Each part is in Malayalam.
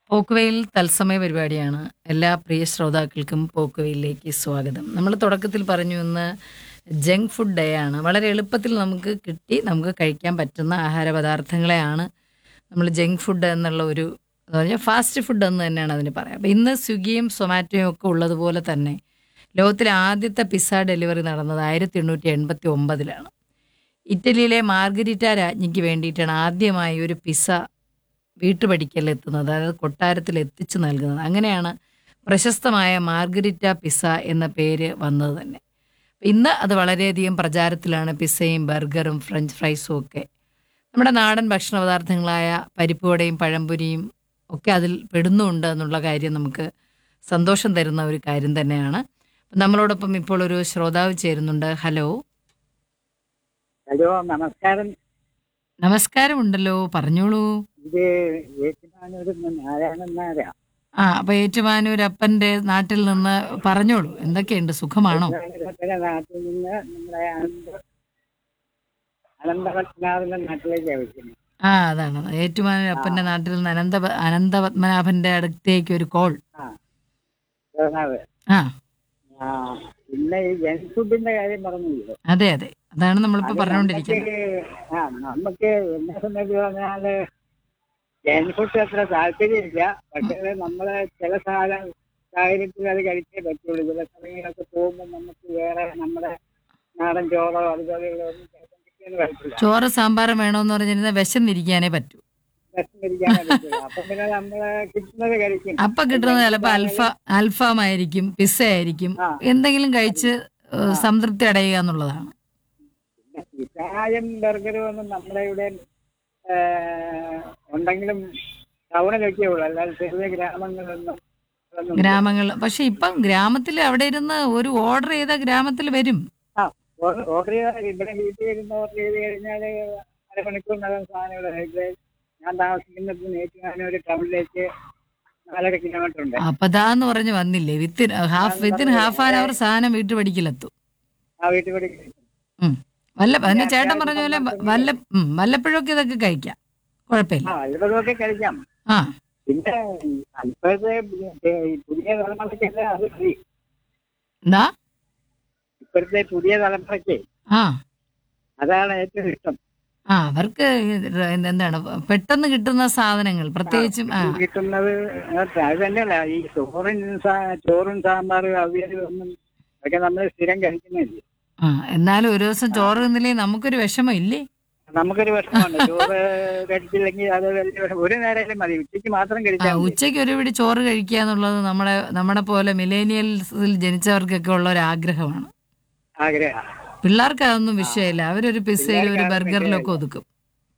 പോക്കുവെയിൽ തത്സമയ പരിപാടിയാണ് എല്ലാ പ്രിയ ശ്രോതാക്കൾക്കും പോക്കുവെയിലേക്ക് സ്വാഗതം നമ്മൾ തുടക്കത്തിൽ പറഞ്ഞു ഇന്ന് ജങ്ക് ഫുഡ് ഡേ ആണ് വളരെ എളുപ്പത്തിൽ നമുക്ക് കിട്ടി നമുക്ക് കഴിക്കാൻ പറ്റുന്ന ആഹാര പദാർത്ഥങ്ങളെയാണ് നമ്മൾ ജങ്ക് ഫുഡ് എന്നുള്ള ഒരു എന്ന് പറഞ്ഞാൽ ഫാസ്റ്റ് ഫുഡ് എന്ന് തന്നെയാണ് അതിന് പറയാം അപ്പം ഇന്ന് സ്വിഗ്ഗിയും സൊമാറ്റോയും ഒക്കെ ഉള്ളതുപോലെ തന്നെ ലോകത്തിലെ ആദ്യത്തെ പിസ്സ ഡെലിവറി നടന്നത് ആയിരത്തി എണ്ണൂറ്റി എൺപത്തി ഒമ്പതിലാണ് ഇറ്റലിയിലെ മാർഗരിറ്റ രാജ്ഞിക്ക് വേണ്ടിയിട്ടാണ് ആദ്യമായി ഒരു പിസ്സ വീട്ടുപടിക്കൽ എത്തുന്നത് അതായത് കൊട്ടാരത്തിൽ എത്തിച്ചു നൽകുന്നത് അങ്ങനെയാണ് പ്രശസ്തമായ മാർഗരിറ്റ പിസ്സ എന്ന പേര് വന്നത് തന്നെ ഇന്ന് അത് വളരെയധികം പ്രചാരത്തിലാണ് പിസ്സയും ബർഗറും ഫ്രഞ്ച് ഫ്രൈസും ഒക്കെ നമ്മുടെ നാടൻ ഭക്ഷണ പദാർത്ഥങ്ങളായ പരിപ്പുവടയും പഴംപൊരിയും ഒക്കെ അതിൽ പെടുന്നുണ്ട് എന്നുള്ള കാര്യം നമുക്ക് സന്തോഷം തരുന്ന ഒരു കാര്യം തന്നെയാണ് നമ്മളോടൊപ്പം ഇപ്പോൾ ഒരു ശ്രോതാവ് ചേരുന്നുണ്ട് ഹലോ ഹലോ നമസ്കാരം നമസ്കാരമുണ്ടല്ലോ പറഞ്ഞോളൂ ഇത് ഏറ്റുമാനൂരിൽ നിന്ന് നാരായണൻ നാരാ ആ അപ്പൊ ഏറ്റുമാനൂർ അപ്പന്റെ നാട്ടിൽ നിന്ന് പറഞ്ഞോളൂ എന്തൊക്കെയുണ്ട് സുഖമാണോ ഏറ്റുമാനൂരപ്പന്റെ നാട്ടിൽ നിന്ന് നമ്മുടെ അനന്ത അനന്തപത്മനാഭന്റെ നാട്ടിലേക്ക് വിളിക്കുന്നത് ആ അതാണ് ഏറ്റുമാനൂർ അപ്പന്റെ നാട്ടിൽ നിന്ന് അനന്ത അനന്ത പത്മനാഭന്റെ അടുത്തേക്ക് ഒരു കോൾ ആ കേരളാവ്. ആ ആ പിന്നെ ഈ ജങ്ക് ഫുഡിന്റെ കാര്യം പറഞ്ഞില്ലേ അതെ അതെ അതാണ് നമ്മളിപ്പോ അത് പറഞ്ഞുകൊണ്ടിരിക്കുന്നത് നമുക്ക് ആ നമുക്ക് എന്നെ സംബന്ധിച്ച് പറഞ്ഞാല് ജങ്ക് ഫുഡ് അത്ര താല്പര്യമില്ല പക്ഷേ നമ്മള് ചില സാധനം സാഹചര്യത്തിൽ അത് കഴിച്ചേ പറ്റുള്ളൂ ചില സമയങ്ങളൊക്കെ പോകുമ്പോൾ നമുക്ക് വേറെ നമ്മുടെ നാടൻ ചോറോ അതുപോലെയുള്ള ഒന്നും ചിലപ്പോൾ കിട്ടിയെന്ന് വരത്തില്ല ചോറ് സാമ്പാറും വേണമെന്ന് പറഞ്ഞിരുന്ന വിശന്നിരിക്കാനേ പറ്റൂ ഭക്ഷണം ഇരിക്കാനേ പറ്റില്ല അപ്പം പിന്നെ നമ്മള് കിട്ടുന്നത് കഴിക്കും അപ്പൊ കിട്ടുന്നത് ചിലപ്പോ അൽഫ അൽഫാം ആയിരിക്കും പിസ്സ ആയിരിക്കും ആ. എന്തെങ്കിലും കഴിച്ച് ഏഹ്, സംതൃപ്തി അടയുക എന്നുള്ളതാണ് പിന്നെ പിസായും ബർഗറും ഒന്നും നമ്മുടെ ഇവിടെ ഏഹ്, ഉണ്ടെങ്കിലും ടൗണിലൊക്കെ ഉള്ളൂ അല്ലാതെ ചെറിയ ഗ്രാമങ്ങളിലൊന്നും അതൊന്നും ഇല്ല. ഗ്രാമങ്ങൾ പക്ഷെ ഇപ്പം ഗ്രാമത്തിൽ അവിടെ ഇരുന്ന് ഒരു ഓർഡർ ചെയ്ത ഗ്രാമത്തിൽ വരും ആ ഓ- ഓർഡർ ചെയ്താൽ ഇവിടെ വീട്ടിൽ ഇരുന്ന് ഓർഡർ ചെയ്ത് കഴിഞ്ഞാൽ അരമണിക്കൂറിനകം സാധനം ഇവിടെ ഇവിടെ ഞാൻ താമസിക്കുന്നത് നേറ്റുകാനൂർ ടൗണിലേക്ക് നാലര കിലോമീറ്റർ ഉണ്ട് അപ്പൊ എന്ന് പറഞ്ഞ് വന്നില്ലേ within half within half an hour സാധനം വീട്ടു പഠിക്കലെത്തും ആ വീട്ടിൽ കൂടി ഉം. വല്ല അതിന്റെ ചേട്ടൻ പറഞ്ഞ പോലെ വ- വല്ല ഉം, വല്ലപ്പോഴൊക്കെ ഇതൊക്കെ കഴിക്കാം കുഴപ്പമില്ല ആ ഇതൊക്കെ കഴിക്കാം ആ പിന്നെ ഇപ്പോഴത്തെ ഈ പുതിയ തലമുറയ്ക്കല്ല അത് ഫ്രീ എന്താ ഇപ്പോഴത്തെ പുതിയ തലമുറയ്ക്ക് ആ അതാണ് ഏറ്റവും ഇഷ്ടം ആ അവർക്ക് ഇത് എന്താണ് പെട്ടെന്ന് കിട്ടുന്ന സാധനങ്ങൾ പ്രത്യേകിച്ചും ആ കിട്ടുന്നത് അത് തന്നെയല്ല ഈ ചോറും സാ- ചോറും സാമ്പാറും അവിയലും ഒന്നും ഒക്കെ നമ്മൾ സ്ഥിരം കഴിക്കുന്നില്ലേ ആ എന്നാലും ഒരു ദിവസം ചോറ് തിന്നില്ലേ നമുക്കൊരു വിഷമം ഇല്ലേ നമുക്കൊരു വിഷമമുണ്ട് ചോറ് കഴിച്ചില്ലെങ്കിൽ അത് വലിയ വിഷമം. ഒരു നേരം മതി ഉച്ചയ്ക്ക് മാത്രം ആ കഴിച്ചാൽ മതി. ഉച്ചയ്ക്ക് ഒരു പിടി ചോറ് കഴിക്കുക എന്നുള്ളത് നമ്മുടെ നമ്മുടെ പോലെ മിലേനിയൽസിൽ ജനിച്ചവർക്കൊക്കെ ഉള്ള ഒരു ആഗ്രഹമാണ് ആഗ്രഹം പിള്ളേർക്ക് അതൊന്നും വിഷയമില്ല അവരൊരു പിസ്സയിലും ഒരു പിള്ളേർക്ക് ബർഗറിലും ഒക്കെ വിഷയമില്ല. ഒതുക്കും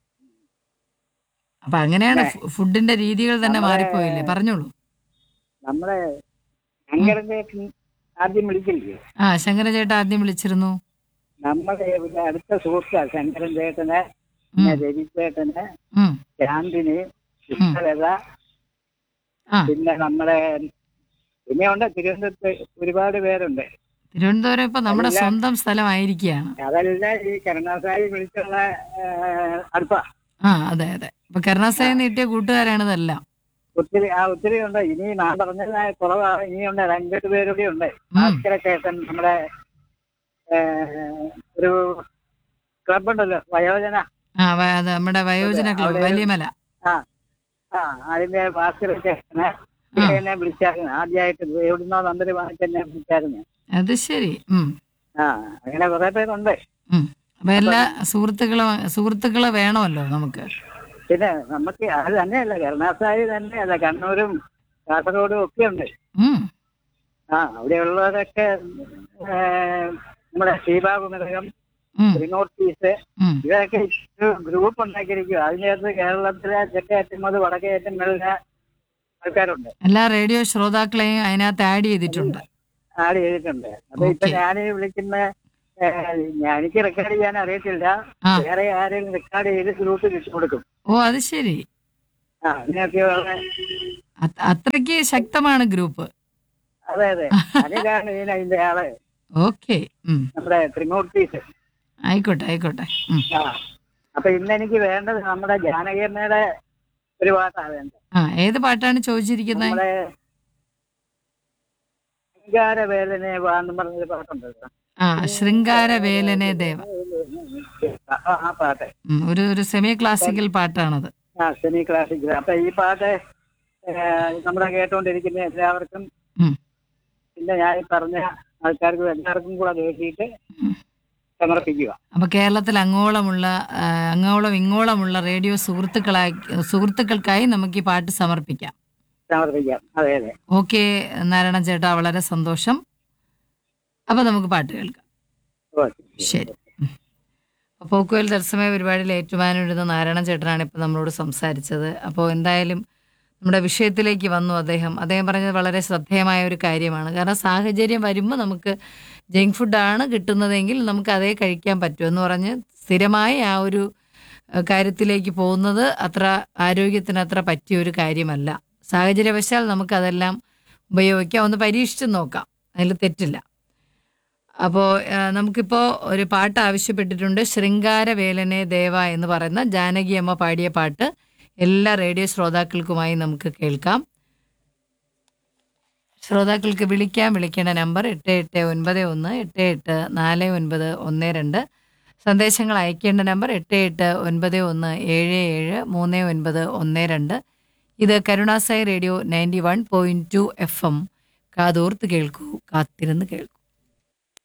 അപ്പൊ അങ്ങനെയാണ് ഫു- ഫുഡിന്റെ രീതികൾ തന്നെ നമ്മളെ- മാറിപ്പോയില്ലേ പറഞ്ഞോളൂ നമ്മളെ ശങ്കരന്റെ ആദ്യം വിളിക്കില്ലേ ആ ശങ്കരചേട്ട ആദ്യം വിളിച്ചിരുന്നു നമ്മുടെ ഇവിടെ അടുത്ത സുഹൃത്താ ശങ്കരൻ ചേട്ടന് ഉം, പിന്നെ രവി ചേട്ടന് ഉം, ശാന്തിനി കൃഷ്ണലത ആ പിന്നെ നമ്മുടെ പിന്നെയുണ്ട് തിരുവനന്തപുരത്ത് ഒരുപാട് പേരുണ്ട് തിരുവനന്തപുരം ഇപ്പൊ നമ്മുടെ അതെല്ലാം- സ്വന്തം സ്ഥലമായിരിക്കുകയാണ് അതെല്ലാം ഈ കരുണാസായി വിളിച്ചുള്ള അടുപ്പ ആ അതെ അതെ ഇപ്പൊ കരുണാസായി നീട്ടിയ കൂട്ടുകാരാണ് ഇതെല്ലാം ഒത്തിരി ആ ഒത്തിരി ഉണ്ട് ഇനി ഞാൻ പറഞ്ഞത് കുറവാണ് ഇനിയുണ്ട് രണ്ടു പേരുടെ ഉണ്ട് ഉം. ഭാസ്കര ചേട്ടൻ നമ്മുടെ ഏ, ഒരു ക്ലബ് ഉണ്ടല്ലോ വയോജന ആ വ- അത് നമ്മുടെ വയോജന ക്ലബ് അവിടെ ഒരു- വലിയമല ആ ആ അതിന്റെ ഭാസ്കര ചേട്ടനെ എന്നെ വിളിച്ചായിരുന്നു ആദ്യമായിട്ട് എവിടുന്നോ നമ്പർ വാങ്ങിച്ച് എന്നെ വിളിച്ചായിരുന്നു അത് ശരി ഉം ആ അങ്ങനെ കുറെ പേരുണ്ട് ഉം അപ്പൊ എല്ലാ സുഹൃത്തുക്കളും സുഹൃത്തുക്കളെ വേണമല്ലോ നമുക്ക് പിന്നെ നമുക്ക് അത് തന്നെയല്ല കരുണാസായി തന്നെയല്ല കണ്ണൂരും കാസർഗോഡും ഒക്കെ ഉണ്ട് ഉം ആ അവിടെയുള്ളവരൊക്കെ ഏ, നമ്മുടെ ശ്രീബാബു മൃഗം ഉം റിനോട്ടീസ് ഉം ഇവരൊക്കെ ഒരു ഗ്രൂപ്പ് ഉണ്ടാക്കിയിരിക്കുക അതിനകത്ത് കേരളത്തിലെ തെക്കേറ്റം മുതൽ വടക്കേറ്റം വരെ ആൾക്കാരുണ്ട് എല്ലാ റേഡിയോ ശ്രോതാക്കളെയും അതിനകത്ത് ആഡ് ചെയ്തിട്ടുണ്ട് ആഡ് ചെയ്തിട്ടുണ്ട് അപ്പൊ ഇപ്പൊ Okay. ഞാൻ വിളിക്കുന്ന ഏ, ഞാൻ- എനിക്ക് റെക്കോർഡ് ചെയ്യാൻ അറിയത്തില്ല ആ വേറെ ആരെങ്കിലും റെക്കോർഡ് ചെയ്ത് ഗ്രൂപ്പിൽ ഇട്ട് കൊടുക്കും ഓ അത് ശരി ആ അതിനൊക്കെയുള്ള അത് അത്രയ്ക്ക് ശക്തമാണ് ഗ്രൂപ്പ് അതെ അതെ അതിലാണ് ഇതിന് അതിന്റെ ആള് ഓക്കെ ഉം നമ്മുടെ ത്രിമൂർത്തീസ് ആയിക്കോട്ടെ ആയിക്കോട്ടെ ഉം ആ അപ്പൊ ഇന്ന് എനിക്ക് വേണ്ടത് നമ്മുടെ ജാനകിയമ്മയുടെ ഒരു പാട്ടാണ് വേണ്ടത് ആ ഏത് പാട്ടാണ് ചോദിച്ചിരിക്കുന്നത് നമ്മളെ ശൃംഗാരവേലനെ വാ എന്ന് പറഞ്ഞൊരു പാട്ടുണ്ടല്ലോ ആ ശൃംഗാര വേലനെ ദേവ ആ, ആ, ആ പാട്ട് ഉം, ഒരു ഒരു സെമി ക്ലാസിക്കൽ പാട്ടാണത് ആ സെമി ക്ലാസിക്കൽ അപ്പൊ ഈ പാട്ട് ഏ, നമ്മളെ കേട്ടോണ്ടിരിക്കുന്ന എല്ലാവർക്കും ഉം. പിന്നെ ഞാൻ ഈ പറഞ്ഞ ആൾക്കാർക്കും എല്ലാവർക്കും കൂടെ വേണ്ടിയിട്ട് ഉം. സമർപ്പിക്കുക അപ്പൊ കേരളത്തിൽ അങ്ങോളമുള്ള ആ, അങ്ങോളം ഇങ്ങോളമുള്ള റേഡിയോ സുഹൃത്തുക്കളായി സുഹൃത്തുക്കൾക്കായി നമുക്ക് ഈ പാട്ട് സമർപ്പിക്കാം സമർപ്പിക്കാം അതെ അതെ ഓക്കെ നാരായണ ചേട്ടാ വളരെ സന്തോഷം അപ്പൊ നമുക്ക് പാട്ട് കേൾക്കാം ഓ, ശരി അപ്പോൾ പോക്കുവൽ തത്സമയ പരിപാടിയിൽ ഏറ്റുമാനിടുന്ന നാരായണ ചേട്ടനാണ് ഇപ്പോൾ നമ്മളോട് സംസാരിച്ചത് അപ്പോൾ എന്തായാലും നമ്മുടെ വിഷയത്തിലേക്ക് വന്നു അദ്ദേഹം അദ്ദേഹം പറഞ്ഞത് വളരെ ശ്രദ്ധേയമായ ഒരു കാര്യമാണ് കാരണം സാഹചര്യം വരുമ്പോൾ നമുക്ക് ജങ്ക് ഫുഡാണ് കിട്ടുന്നതെങ്കിൽ നമുക്ക് അതേ കഴിക്കാൻ പറ്റും എന്ന് പറഞ്ഞ് സ്ഥിരമായി ആ ഒരു അഹ്, കാര്യത്തിലേക്ക് പോകുന്നത് അത്ര ആരോഗ്യത്തിന് അത്ര പറ്റിയ ഒരു കാര്യമല്ല സാഹചര്യവശാൽ നമുക്കതെല്ലാം ഉപയോഗിക്കാം ഒന്ന് പരീക്ഷിച്ച് നോക്കാം അതിൽ തെറ്റില്ല അപ്പോൾ നമുക്കിപ്പോൾ ഒരു പാട്ട് ആവശ്യപ്പെട്ടിട്ടുണ്ട് ശൃംഗാര വേലനെ ദേവ എന്ന് പറയുന്ന ജാനകി അമ്മ പാടിയ പാട്ട് എല്ലാ റേഡിയോ ശ്രോതാക്കൾക്കുമായി നമുക്ക് കേൾക്കാം ശ്രോതാക്കൾക്ക് വിളിക്കാൻ വിളിക്കേണ്ട നമ്പർ എട്ട് എട്ട് ഒൻപത് ഒന്ന് എട്ട് എട്ട് നാല് ഒൻപത് ഒന്ന് രണ്ട് സന്ദേശങ്ങൾ അയക്കേണ്ട നമ്പർ എട്ട് എട്ട് ഒൻപത് ഒന്ന് ഏഴ് ഏഴ് മൂന്ന് ഒൻപത് ഒന്ന് രണ്ട് ഇത് കരുണാസായി radio ninety one point two FM എം കാതോർത്ത് കേൾക്കൂ കാത്തിരുന്ന് കേൾക്കൂ